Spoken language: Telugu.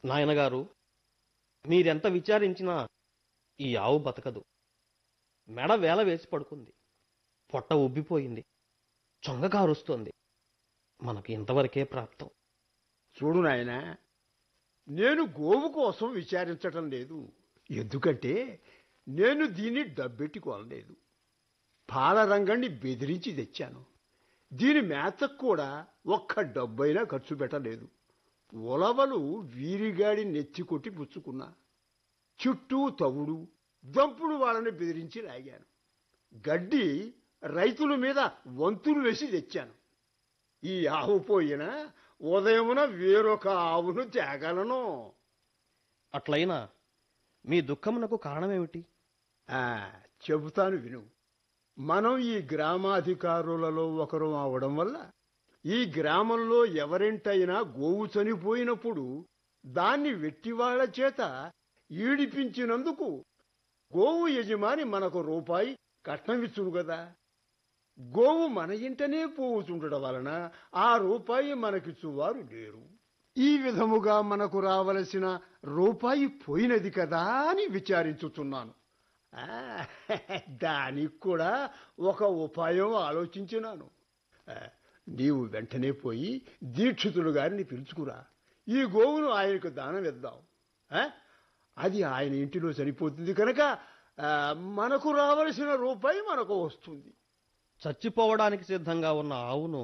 నాయనగారు మీరెంత విచారించినా ఈ ఆవు బతకదు మెడ వేల వేసి పడుకుంది పొట్ట ఉబ్బిపోయింది చొంగ కారుస్తోంది మనకు ఇంతవరకే ప్రాప్తం చూడు నాయనా నేను గోవు కోసం విచారించటం లేదు ఎందుకంటే నేను దీన్ని డబ్బెట్టి కొనలేదు పాల రంగాన్ని బెదిరించి తెచ్చాను దీని మేతకు కూడా ఒక్క డబ్బైనా ఖర్చు పెట్టలేదు ఉలవలు వీరిగాడి నెత్తి కొట్టి పుచ్చుకున్నా చుట్టూ తవుడు దంపుడు వాళ్ళని బెదిరించి లాగాను గడ్డి రైతుల మీద వంతులు వేసి తెచ్చాను ఈ ఆవు పోయినా ఉదయమున వేరొక ఆవును తేగలను అట్లయినా మీ దుఃఖమునకు కారణమేమిటి ఆ, చెబుతాను విను మనం ఈ గ్రామాధికారులలో ఒకరు అవడం వల్ల ఈ గ్రామంలో ఎవరింటైనా గోవు చనిపోయినప్పుడు దాన్ని వెట్టివాళ్ల చేత ఈడిపించినందుకు గోవు యజమాని మనకు రూపాయి కట్నమిచ్చును కదా గోవు మన ఇంటనే పోవుచుండడం వలన ఆ రూపాయి మనకిచ్చువారు లేరు ఈ విధముగా మనకు రావలసిన రూపాయి పోయినది కదా అని విచారించుతున్నాను ఆ, దానికి కూడా ఒక ఉపాయం ఆలోచించినాను ఆ, నీవు వెంటనే పోయి దీక్షితులు గారిని పిలుచుకురా ఈ గోవును ఆయనకు దానం ఇద్దాం ఆ? అది ఆయన ఇంటిలో సరిపోతుంది కనుక ఆ, మనకు రావలసిన రూపాయి మనకు వస్తుంది చచ్చిపోవడానికి సిద్ధంగా ఉన్న ఆవును